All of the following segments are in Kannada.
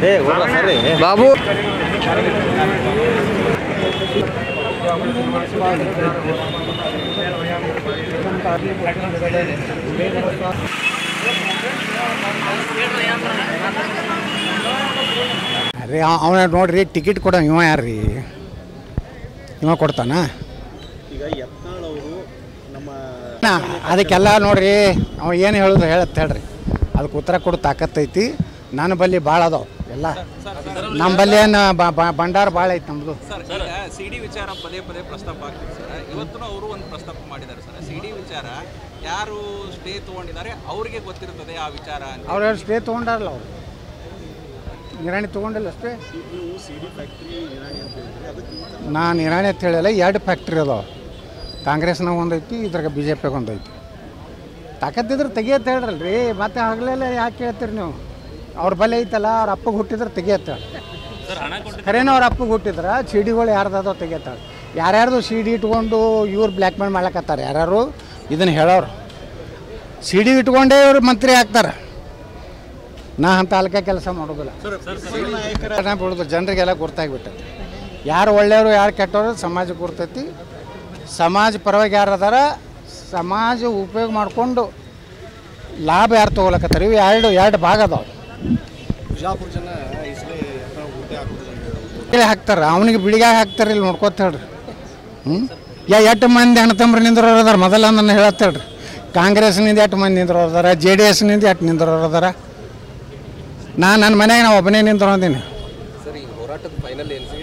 ಬಾಬು ಅರೆ ಅವನ ನೋಡ್ರಿ ಟಿಕೆಟ್ ಕೊಡೋ ಇವ ಯಾರ್ರಿ ಇವ ಕೊಡ್ತಾನ ನಾ ಅದಕ್ಕೆಲ್ಲ ನೋಡ್ರಿ ಅವ ಏನು ಹೇಳೋದು ಹೇಳತ್ತೆ ಹೇಳ್ರಿ ಅದಕ್ಕೆ ಉತ್ತರ ಕೊಡು ತಾಕತ್ತೈತಿ ನನ್ನ ಬಲ್ಲಿ ಭಾಳ ಅದಾವ ಎಲ್ಲ ನಮ್ಮ ಬಲ್ಲಿ ಏನು ಭಂಡಾರ ಭಾಳ ಐತಿ ನಮ್ಮದು ಸರ್ ಈಗ ಸಿ ಡಿ ವಿಚಾರ ಪದೇ ಪದೇ ಪ್ರಸ್ತಾಪ ಆಗ್ತಿದೆ ಸರ್ ಇವತ್ತು ಅವರು ಒಂದು ಪ್ರಸ್ತಾಪ ಮಾಡಿದ್ದಾರೆ ಸರ್ ಸಿ ಡಿ ವಿಚಾರ ಯಾರು ಸ್ಟೇ ತಗೊಂಡಿದ್ದಾರೆ ಅವರಿಗೆ ಗೊತ್ತಿರ್ತದೆ ಆ ವಿಚಾರ ಅಂತ ಅವ್ರು ಯಾರು ಸ್ಟೇ ತೊಗೊಂಡಾರಲ್ಲ ಅವರು ನಿರಾಣಿ ತೊಗೊಂಡಿಲ್ಲ ಅಷ್ಟೇ ನಾನು ನಿರಾಣಿ ಅಂತ ಹೇಳಿಲ್ಲ ಎರಡು ಫ್ಯಾಕ್ಟ್ರಿ ಅದಾವ ಕಾಂಗ್ರೆಸ್ನಾಗ ಒಂದೈತಿ ಇದ್ರಾಗ ಬಿ ಜೆ ಪಿಗೆ ಒಂದೈತಿ ತಾಕತ್ತಿದ್ರೆ ತೆಗಿಯತ್ತೆ ಹೇಳ್ರಲ್ರಿ ಮತ್ತೆ ಹಗಲೆಲ್ಲ ಯಾಕೆ ಹೇಳ್ತೀರಿ ನೀವು ಅವ್ರ ಬಲೆ ಐತಲ್ಲ ಅವ್ರ ಅಪ್ಪಗೆ ಹುಟ್ಟಿದ್ರೆ ತೆಗಿಯತ್ತೆ ಖರೇನ ಅವ್ರ ಅಪ್ಪಗೆ ಹುಟ್ಟಿದ್ರೆ ಸಿ ಡಿಗಳು ಯಾರ್ದಾದೋ ತೆಗಿಯತ್ತಾಳೆ ಯಾರ್ಯಾರ್ದು ಸಿ ಡಿ ಇಟ್ಕೊಂಡು ಇವ್ರು ಬ್ಲ್ಯಾಕ್ ಮೇಲ್ ಮಾಡ್ಲಕತ್ತಾರೆ ಯಾರ್ಯಾರು ಇದನ್ನು ಹೇಳೋರು ಸಿ ಡಿ ಇಟ್ಕೊಂಡೇ ಇವ್ರು ಮಂತ್ರಿ ಆಗ್ತಾರೆ ನಾ ಅಂತ ಅಲ್ಕ ಕೆಲಸ ಮಾಡೋದಿಲ್ಲ ಜನ ಬಿಡೋದು ಜನರಿಗೆಲ್ಲ ಗುರ್ತಾಗ್ಬಿಟ್ಟೈತಿ ಯಾರು ಒಳ್ಳೆಯವರು ಯಾರು ಕೆಟ್ಟವರು ಸಮಾಜಕ್ಕೆ ಗುರ್ತೈತಿ ಸಮಾಜ ಪರವಾಗಿ ಯಾರು ಅದಾರ ಸಮಾಜ ಉಪಯೋಗ ಮಾಡಿಕೊಂಡು ಲಾಭ ಯಾರು ತೊಗೊಳಕತ್ತಾರೆ ಇವು ಎರಡು ಎರಡು ಭಾಗ ಅದಾವ ಬಿಳಿ ಹಾಕ್ತಾರೆ ಅವನಿಗೆ ಬಿಳಿಗಾಗ ಹಾಕ್ತಾರೆ ಇಲ್ಲಿ ನೋಡ್ಕೋತ ಹೇಳ್ರಿ ಹ್ಞೂ ಯಾ ಎಷ್ಟು ಮಂದಿ ಅಣ್ಣ ತಮ್ಮರು ನಿಂದ್ರೋರು ಅದಾರ ಮೊದಲ ನನ್ನ ಹೇಳತ್ತ ಹೇಳ್ರಿ ಕಾಂಗ್ರೆಸ್ನಿಂದ ಎಷ್ಟು ಮಂದಿ ನಿಂದ್ರೋರು ಅದಾರ ಜೆ ಡಿ ಎಸ್ನಿಂದ ಎಷ್ಟು ನಿಂದ್ರೋರು ಅದಾರ ನಾ ನನ್ನ ಮನೆಗೆ ನಾವು ಒಬ್ಬನೇ ನಿಂತ್ಕೊಂಡಿನಿ ಸರ್ ಈಗ ಹೋರಾಟದ ಫೈನಲ್ ಏನು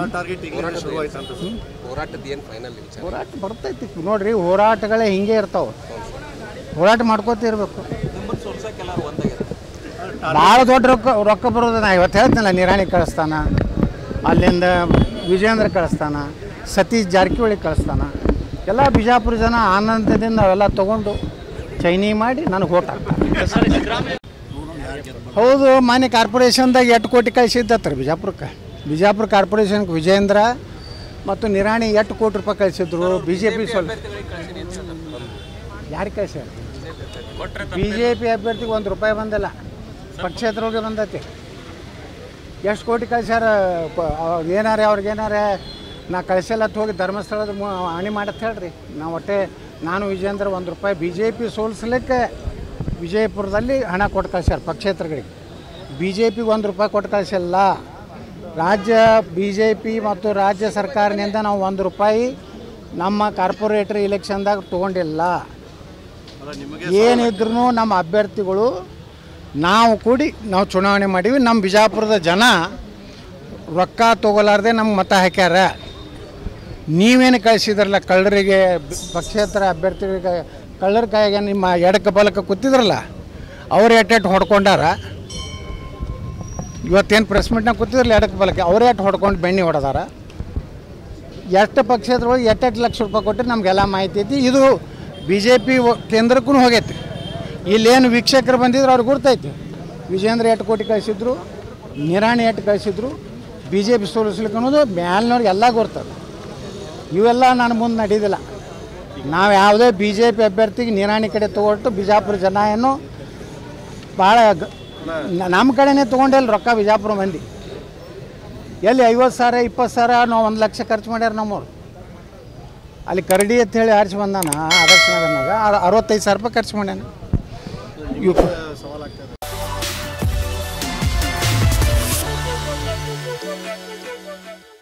ಹೋರಾಟದ ಏನು ಫೈನಲ್ ವಿಚಾರ ಹೋರಾಟ ಬರ್ತೈತಿ ನೋಡ್ರಿ ಹೋರಾಟಗಳೇ ಹಿಂಗೆ ಇರ್ತಾವೆ ಹೋರಾಟ ಮಾಡ್ಕೋತ ಇರಬೇಕು ನಿಮ್ಮನ್ನು ಸೋಲ್ಸಕ್ಕೆ ಎಲ್ಲರೂ ಒಂದಾಗಿರುತ್ತೆ ಭಾಳ ದೊಡ್ಡ ರೊಕ್ಕ ರೊಕ್ಕ ಬರೋದು ನಾ ಇವತ್ತು ಹೇಳ್ತೀನಲ್ಲ ನಿರಾಣಿ ಕಳಿಸ್ತಾನ ಅಲ್ಲಿಂದ ವಿಜೇಂದ್ರ ಕಳಿಸ್ತಾನ ಸತೀಶ್ ಜಾರಕಿಹೊಳಿ ಕಳಿಸ್ತಾನ ಎಲ್ಲ ಬಿಜಾಪುರ ಜನ ಆನಂದದಿಂದ ಅವೆಲ್ಲ ತೊಗೊಂಡು ಚೈನಿ ಮಾಡಿ ನನಗೆ ಓಟ್ ಹಾಕ್ತಾರೆ ಹೌದು ಮಾನ್ಯ ಕಾರ್ಪೊರೇಷನ್ದಾಗ ಎಷ್ಟು ಕೋಟಿ ಕಳಿಸಿದ್ದತ್ರಿ ಬಿಜಾಪುರಕ್ಕೆ ಬಿಜಾಪುರ ಕಾರ್ಪೊರೇಷನ್ಗೆ ವಿಜೇಂದ್ರ ಮತ್ತು ನಿರಾಣಿ ಎಷ್ಟು ಕೋಟಿ ರೂಪಾಯಿ ಕಳಿಸಿದ್ರು ಬಿ ಜೆ ಪಿ ಸ್ವಲ್ಪ ಯಾರು ಕಳಿಸ್ಯಾರ ಬಿ ಜೆ ಪಿ ಅಭ್ಯರ್ಥಿಗೆ ಒಂದು ರೂಪಾಯಿ ಬಂದಿಲ್ಲ ಪಕ್ಷೇತರವ್ರಿಗೆ ಬಂದೈತಿ ಎಷ್ಟು ಕೋಟಿ ಕಳ್ಸ್ಯಾರ ಪ- ಅವ್ರ್ ಏನಾರೆ ಅವ್ರಿಗೆ ಏನಾರೆ ನಾ ಕಳಿಸಲ್ಲ ಅಂತ ಹೋಗಿ ಧರ್ಮಸ್ಥಳದ ಮು- ಹಾನಿ ಮಾಡತ್ತೆ ಹೇಳ್ರಿ ನಾವು ಒಟ್ಟೆ ನಾನು ವಿಜೇಂದ್ರ ಒಂದು ರೂಪಾಯಿ ಬಿ ಜೆ ಪಿ ಸೋಲಿಸ್ಲಿಕ್ಕೆ ವಿಜಯಪುರದಲ್ಲಿ ಹಣ ಕೊಟ್ಟು ಕಳ್ಸ್ಯಾರ ಪಕ್ಷೇತರಗಳಿಗೆ ಬಿ ಜೆ ಪಿಗೆ ಒಂದು ರೂಪಾಯಿ ಕೊಟ್ಟು ಕಳಿಸಿಲ್ಲ ರಾಜ್ಯ ಬಿ ಜೆ ಪಿ ಮತ್ತು ರಾಜ್ಯ ಸರ್ಕಾರದಿಂದ ನಾವು ಒಂದು ರೂಪಾಯಿ ನಮ್ಮ ಕಾರ್ಪೊರೇಟರ್ ಇಲೆಕ್ಷನ್ದಾಗ ತೊಗೊಂಡಿಲ್ಲ ಏನಿದ್ರು ನಮ್ಮ ಅಭ್ಯರ್ಥಿಗಳು ನಾವು ಕೂಡಿ ನಾವು ಚುನಾವಣೆ ಮಾಡೀವಿ ನಮ್ಮ ಬಿಜಾಪುರದ ಜನ ರೊಕ್ಕ ತೊಗೊಲಾರ್ದೆ ನಮ್ಗೆ ಮತ ಹಾಕ್ಯಾರ ನೀವೇನು ಕಳಿಸಿದ್ರಲ್ಲ ಕಳ್ಳರಿಗೆ ಬ- ಪಕ್ಷೇತರ ಅಭ್ಯರ್ಥಿಗಳಿಗೆ ಕಳ್ಳರ ಕೈಗೆ ನಿಮ್ಮ ಎಡಕ್ಕೆ ಬಲಕ್ಕೆ ಕೂತಿದ್ರಲ್ಲ ಅವ್ರು ಎಟ್ಟೆಟ್ಟು ಹೊಡ್ಕೊಂಡಾರ ಇವತ್ತೇನು ಪ್ರೆಸ್ ಮೀಟ್ನಾಗ ಕೂತಿದ್ರಲ್ಲ ಎಡಕ್ಕೆ ಬಲಕ್ಕೆ ಅವರೇ ಎಟ್ಟು ಹೊಡ್ಕೊಂಡು ಬೆಣ್ಣೆ ಹೊಡೆದಾರ ಎಷ್ಟು ಪಕ್ಷೇತರೊಳಗೆ ಎಟ್ಟೆಟ್ಟು ಲಕ್ಷ ರೂಪಾಯಿ ಕೊಟ್ಟರೆ ನಮಗೆಲ್ಲ ಮಾಹಿತಿ ಐತಿ ಇದು ಬಿ ಜೆ ಪಿ ಕೇಂದ್ರಕ್ಕೂ ಹೋಗೈತಿ ಇಲ್ಲೇನು ವೀಕ್ಷಕರು ಬಂದಿದ್ರು ಅವ್ರಿಗೆ ಗುರ್ತೈತಿ ವಿಜೇಂದ್ರ ಎಷ್ಟು ಕೋಟಿ ಕಳಿಸಿದ್ರು ನಿರಾಣಿ ಎಷ್ಟು ಕಳಿಸಿದ್ರು ಬಿ ಜೆ ಪಿ ಸೋಲಿಸ್ಲಿಕ್ಕೆ ಅನ್ನೋದು ಮ್ಯಾಲಿನವ್ರಿಗೆ ಎಲ್ಲ ಗುರ್ತದೆ ಇವೆಲ್ಲ ನಾನು ಮುಂದೆ ನಡೀದಿಲ್ಲ ನಾವು ಯಾವುದೇ ಬಿ ಜೆ ಪಿ ಅಭ್ಯರ್ಥಿಗೆ ನಿರಾಣಿ ಕಡೆ ತೊಗೊಟ್ಟು ಬಿಜಾಪುರ ಜನ ಏನು ಭಾಳ ಗ- ನ- ನಮ್ಮ ಕಡೆನೇ ತೊಗೊಂಡಿಲ್ಲ ರೊಕ್ಕ ಬಿಜಾಪುರ ಮಂದಿ ಎಲ್ಲಿ ಐವತ್ತು ಸಾವಿರ ಇಪ್ಪತ್ತು ಸಾವಿರ ನಾವು ಒಂದು ಲಕ್ಷ ಖರ್ಚು ಮಾಡ್ಯಾರ ನಮ್ಮವ್ರು ಅಲ್ಲಿ ಕರಡಿ ಅಂತ ಹೇಳಿ ಆರಿಸಿ ಬಂದಾನ ಆದರ್ಶ ನಗರ್ನಾಗ ಅರ- ಅರವತ್ತೈದು ಸಾವಿರ ರೂಪಾಯಿ ಖರ್ಚು ಮಾಡ್ಯಾನ ಇವ್